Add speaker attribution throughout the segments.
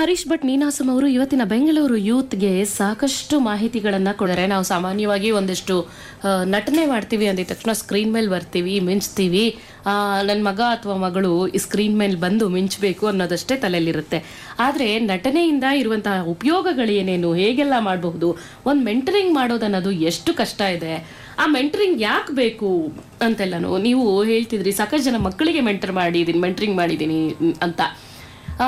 Speaker 1: ಹರೀಶ್ ಭಟ್ ನೀನಾಸಂ ಅವರು ಇವತ್ತಿನ ಬೆಂಗಳೂರು ಯೂತ್ಗೆ ಸಾಕಷ್ಟು ಮಾಹಿತಿಗಳನ್ನ ಕೊಡರೆ ನಾವು ಸಾಮಾನ್ಯವಾಗಿ ಒಂದಿಷ್ಟು ಆ, ನಟನೆ ಮಾಡ್ತೀವಿ ಅಂದಿದ ತಕ್ಷಣ ಸ್ಕ್ರೀನ್ ಮೇಲೆ ಬರ್ತೀವಿ ಮಿಂಚ್ತೀವಿ ನನ್ನ ಮಗ ಅಥವಾ ಮಗಳು ಈ ಸ್ಕ್ರೀನ್ ಮೇಲೆ ಬಂದು ಮಿಂಚಬೇಕು ಅನ್ನೋದಷ್ಟೇ ತಲೆಯಲ್ಲಿರುತ್ತೆ ಆದರೆ ನಟನೆಯಿಂದ ಇರುವಂತಹ ಉಪಯೋಗಗಳೇನೇನು ಹೇಗೆಲ್ಲ ಮಾಡಬಹುದು ಒಂದು ಮೆಂಟರಿಂಗ್ ಮಾಡೋದನ್ನೋದು ಎಷ್ಟು ಕಷ್ಟ ಇದೆ ಆ ಮೆಂಟರಿಂಗ್ ಯಾಕೆ ಬೇಕು ಅಂತೆಲ್ಲನು ನೀವು ಹೇಳ್ತಿದ್ರಿ ಸಾಕಷ್ಟು ಜನ ಮಕ್ಕಳಿಗೆ ಮೆಂಟರ್ ಮಾಡಿದ್ದೀನಿ ಮೆಂಟರಿಂಗ್ ಮಾಡಿದ್ದೀನಿ ಅಂತ ಆ,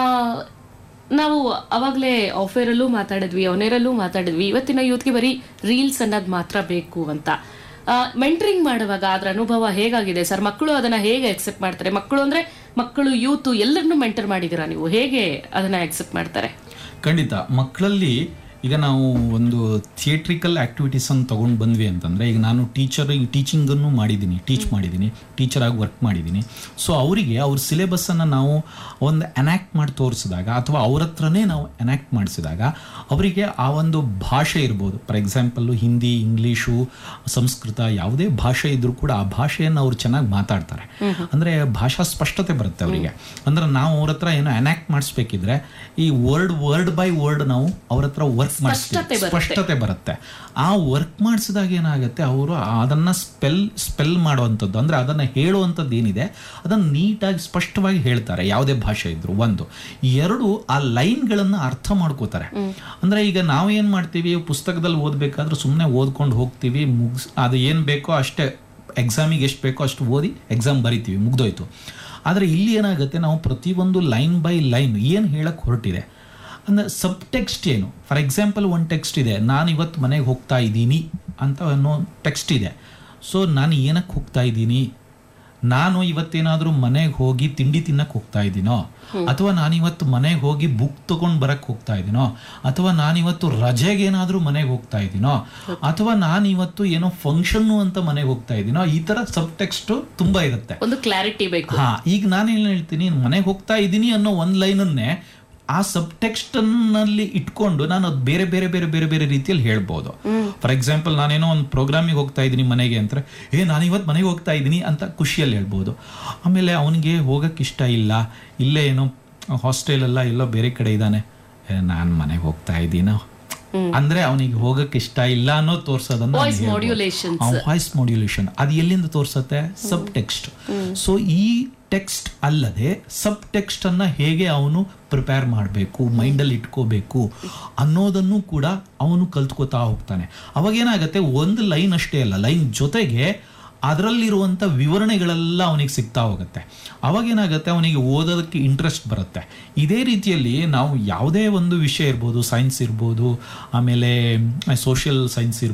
Speaker 1: ನಾವು ಅವಾಗಲೇ ಆಫೇರಲ್ಲೂ ಮಾತಾಡಿದ್ವಿ ಅವನೇರಲ್ಲೂ ಮಾತಾಡಿದ್ವಿ ಇವತ್ತಿನ ಯೂತ್ಗೆ ಬರೀ ರೀಲ್ಸ್ ಅನ್ನೋದು ಮಾತ್ರ ಬೇಕು ಅಂತ ಮೆಂಟರಿಂಗ್ ಮಾಡುವಾಗ ಅದರ ಅನುಭವ ಹೇಗಾಗಿದೆ ಸರ್ ಮಕ್ಕಳು ಅದನ್ನ ಹೇಗೆ ಅಕ್ಸೆಪ್ಟ್ ಮಾಡ್ತಾರೆ ಮಕ್ಕಳು ಅಂದ್ರೆ ಮಕ್ಕಳು ಯೂತ್ ಎಲ್ಲರನ್ನೂ ಮೆಂಟರ್ ಮಾಡಿದ್ದೀರಾ ನೀವು ಹೇಗೆ ಅದನ್ನ ಅಕ್ಸೆಪ್ಟ್ ಮಾಡ್ತಾರೆ
Speaker 2: ಖಂಡಿತ ಮಕ್ಕಳಲ್ಲಿ ಈಗ ನಾವು ಒಂದು ಥಿಯೇಟ್ರಿಕಲ್ ಆ್ಯಕ್ಟಿವಿಟೀಸ್ ಅನ್ನು ತೊಗೊಂಡು ಬಂದ್ವಿ ಅಂತಂದರೆ ಈಗ ನಾನು ಟೀಚರ್ ಟೀಚಿಂಗನ್ನು ಮಾಡಿದ್ದೀನಿ ಟೀಚ್ ಮಾಡಿದ್ದೀನಿ ಟೀಚರಾಗಿ ವರ್ಕ್ ಮಾಡಿದ್ದೀನಿ ಸೊ ಅವರಿಗೆ ಅವ್ರ ಸಿಲೆಬಸ್ಸನ್ನು ನಾವು ಒಂದು ಎನ್ಯಾಕ್ಟ್ ಮಾಡಿ ತೋರಿಸಿದಾಗ ಅಥವಾ ಅವ್ರ ಹತ್ರನೇ ನಾವು ಎನ್ಯಾಕ್ಟ್ ಮಾಡಿಸಿದಾಗ ಅವರಿಗೆ ಆ ಒಂದು ಭಾಷೆ ಇರ್ಬೋದು ಫಾರ್ ಎಕ್ಸಾಂಪಲ್ಲು ಹಿಂದಿ ಇಂಗ್ಲೀಷು ಸಂಸ್ಕೃತ ಯಾವುದೇ ಭಾಷೆ ಇದ್ರೂ ಕೂಡ ಆ ಭಾಷೆಯನ್ನು ಅವ್ರು ಚೆನ್ನಾಗಿ ಮಾತಾಡ್ತಾರೆ ಅಂದರೆ ಭಾಷಾ ಸ್ಪಷ್ಟತೆ ಬರುತ್ತೆ ಅವರಿಗೆ ಅಂದ್ರೆ ನಾವು ಅವ್ರ ಹತ್ರ ಏನೋ ಎನ್ಯಾಕ್ಟ್ ಮಾಡಿಸ್ಬೇಕಿದ್ರೆ ಈ ವರ್ಡ್ ವರ್ಡ್ ಬೈ ವರ್ಡ್ ನಾವು ಅವ್ರ ಹತ್ರ ವರ್ಕ್ ಮಾಡಿಸ್ತೀವಿ ಸ್ಪಷ್ಟತೆ ಬರುತ್ತೆ ಆ ವರ್ಕ್ ಮಾಡಿಸಿದಾಗ ಏನಾಗುತ್ತೆ ಅವರು ಅದನ್ನ ಸ್ಪೆಲ್ ಸ್ಪೆಲ್ ಮಾಡುವಂಥದ್ದು ಅಂದ್ರೆ ಅದನ್ನ ಹೇಳುವಂಥದ್ದು ಏನಿದೆ ಅದನ್ನ ನೀಟಾಗಿ ಸ್ಪಷ್ಟವಾಗಿ ಹೇಳ್ತಾರೆ ಯಾವುದೇ ಭಾಷೆ ಇದ್ರು ಒಂದು ಎರಡು ಆ ಲೈನ್ಗಳನ್ನು ಅರ್ಥ ಮಾಡ್ಕೋತಾರೆ ಅಂದ್ರೆ ಈಗ ನಾವು ಏನ್ ಮಾಡ್ತೀವಿ ಪುಸ್ತಕದಲ್ಲಿ ಓದ್ಬೇಕಾದ್ರೆ ಸುಮ್ಮನೆ ಓದ್ಕೊಂಡು ಹೋಗ್ತೀವಿ ಮುಗಿಸ್ ಅದು ಏನು ಬೇಕೋ ಅಷ್ಟೇ ಎಕ್ಸಾಮಿಗೆ ಎಷ್ಟು ಬೇಕೋ ಅಷ್ಟು ಓದಿ ಎಕ್ಸಾಮ್ ಬರಿತೀವಿ ಮುಗ್ದೋಯ್ತು ಆದರೆ ಇಲ್ಲಿ ಏನಾಗುತ್ತೆ ನಾವು ಪ್ರತಿಯೊಂದು ಲೈನ್ ಬೈ ಲೈನ್ ಏನು ಹೇಳಕ್ಕೆ ಹೊರಟಿದೆ ಅಂದರೆ ಸಬ್ ಟೆಕ್ಸ್ಟ್ ಏನು ಫಾರ್ ಎಕ್ಸಾಂಪಲ್ ಒಂದು ಟೆಕ್ಸ್ಟ್ ಇದೆ ನಾನು ಇವತ್ತು ಮನೆಗೆ ಹೋಗ್ತಾ ಇದ್ದೀನಿ ಅಂತ ಅನ್ನೋ ಟೆಕ್ಸ್ಟ್ ಇದೆ ಸೊ ನಾನು ಏನಕ್ಕೆ ಹೋಗ್ತಾ ಇದ್ದೀನಿ ನಾನು ಇವತ್ತೇನಾದರೂ ಮನೆಗೆ ಹೋಗಿ ತಿಂಡಿ ತಿನ್ನಕ್ಕೆ ಹೋಗ್ತಾ ಇದ್ದೀನೋ ಅಥವಾ ನಾನು ಇವತ್ತು ಮನೆಗೆ ಹೋಗಿ ಬುಕ್ ತಗೊಂಡು ಬರಕ್ಕೆ ಹೋಗ್ತಾ ಇದ್ದೀನೋ ಅಥವಾ ನಾನು ಇವತ್ತು ರಜೆಗೆ ಏನಾದರೂ ಮನೆಗೆ ಹೋಗ್ತಾ ಇದ್ದೀನೋ ಅಥವಾ ನಾನು ಇವತ್ತು ಏನೋ ಫಂಕ್ಷನ್ನು ಅಂತ ಮನೆಗೆ ಹೋಗ್ತಾ ಇದ್ದೀನೋ ಈ ಥರ ಸಬ್ ಟೆಕ್ಸ್ಟು ತುಂಬ ಇರುತ್ತೆ
Speaker 1: ಒಂದು ಕ್ಲಾರಿಟಿ ಬೇಕು
Speaker 2: ಹಾ ಈಗ ನಾನೇನು ಹೇಳ್ತೀನಿ ಮನೆಗೆ ಹೋಗ್ತಾ ಇದ್ದೀನಿ ಅನ್ನೋ ಒಂದು ಲೈನನ್ನೇ ಆ ಸಬ್ ನಲ್ಲಿ ಇಟ್ಕೊಂಡು ನಾನು ಅದು ಬೇರೆ ಬೇರೆ ಬೇರೆ ಬೇರೆ ಬೇರೆ ರೀತಿಯಲ್ಲಿ ಹೇಳ್ಬೋದು ಫಾರ್ ಎಕ್ಸಾಂಪಲ್ ನಾನೇನೋ ಒಂದು ಪ್ರೋಗ್ರಾಮಿಗೆ ಹೋಗ್ತಾ ಇದ್ದೀನಿ ಮನೆಗೆ ಅಂತ ಏ ನಾನು ಇವತ್ತು ಮನೆಗೆ ಹೋಗ್ತಾ ಇದ್ದೀನಿ ಅಂತ ಖುಷಿಯಲ್ಲಿ ಹೇಳ್ಬೋದು ಆಮೇಲೆ ಅವನಿಗೆ ಹೋಗಕ್ಕೆ ಇಷ್ಟ ಇಲ್ಲ ಇಲ್ಲೇ ಏನೋ ಹಾಸ್ಟೆಲೆಲ್ಲ ಎಲ್ಲೋ ಬೇರೆ ಕಡೆ ಇದ್ದಾನೆ ನಾನು ಮನೆಗೆ ಹೋಗ್ತಾ ಇದ್ದೀನೋ ಅಂದ್ರೆ ಅವನಿಗೆ ಹೋಗಕ್ಕೆ ಇಷ್ಟ ಇಲ್ಲ ಅನ್ನೋ ತೋರ್ಸೋದನ್ನ
Speaker 1: ವಾಯ್ಸ್ ಮಾಡ್ಯುಲೇಷನ್
Speaker 2: ವಾಯ್ಸ್ ಮಾಡ್ಯುಲೇಷನ್ ಅದು ಎಲ್ಲಿಂದ ತೋರಿಸುತ್ತೆ ಸಬ್ ಟೆಕ್ಸ್ಟ್ ಸೊ ಈ ಟೆಕ್ಸ್ಟ್ ಅಲ್ಲದೆ ಸಬ್ ಟೆಕ್ಸ್ಟ್ ಅನ್ನ ಹೇಗೆ ಅವನು ಪ್ರಿಪೇರ್ ಮಾಡಬೇಕು ಮೈಂಡಲ್ಲಿ ಇಟ್ಕೋಬೇಕು ಅನ್ನೋದನ್ನು ಕೂಡ ಅವನು ಕಲ್ತ್ಕೋತಾ ಹೋಗ್ತಾನೆ ಅವಾಗ ಏನಾಗುತ್ತೆ ಒಂದು ಲೈನ್ ಅಷ್ಟೇ ಅಲ್ಲ ಲೈನ್ ಜೊತೆಗೆ ಅದರಲ್ಲಿರುವಂಥ ವಿವರಣೆಗಳೆಲ್ಲ ಅವನಿಗೆ ಸಿಗ್ತಾ ಹೋಗುತ್ತೆ ಅವಾಗ ಏನಾಗುತ್ತೆ ಅವನಿಗೆ ಓದೋದಕ್ಕೆ ಇಂಟ್ರೆಸ್ಟ್ ಬರುತ್ತೆ ಇದೇ ರೀತಿಯಲ್ಲಿ ನಾವು ಯಾವುದೇ ಒಂದು ವಿಷಯ ಇರ್ಬೋದು ಸೈನ್ಸ್ ಇರ್ಬೋದು ಆಮೇಲೆ ಸೋಷಿಯಲ್ ಸೈನ್ಸ್ ಇರ್ಬೋದು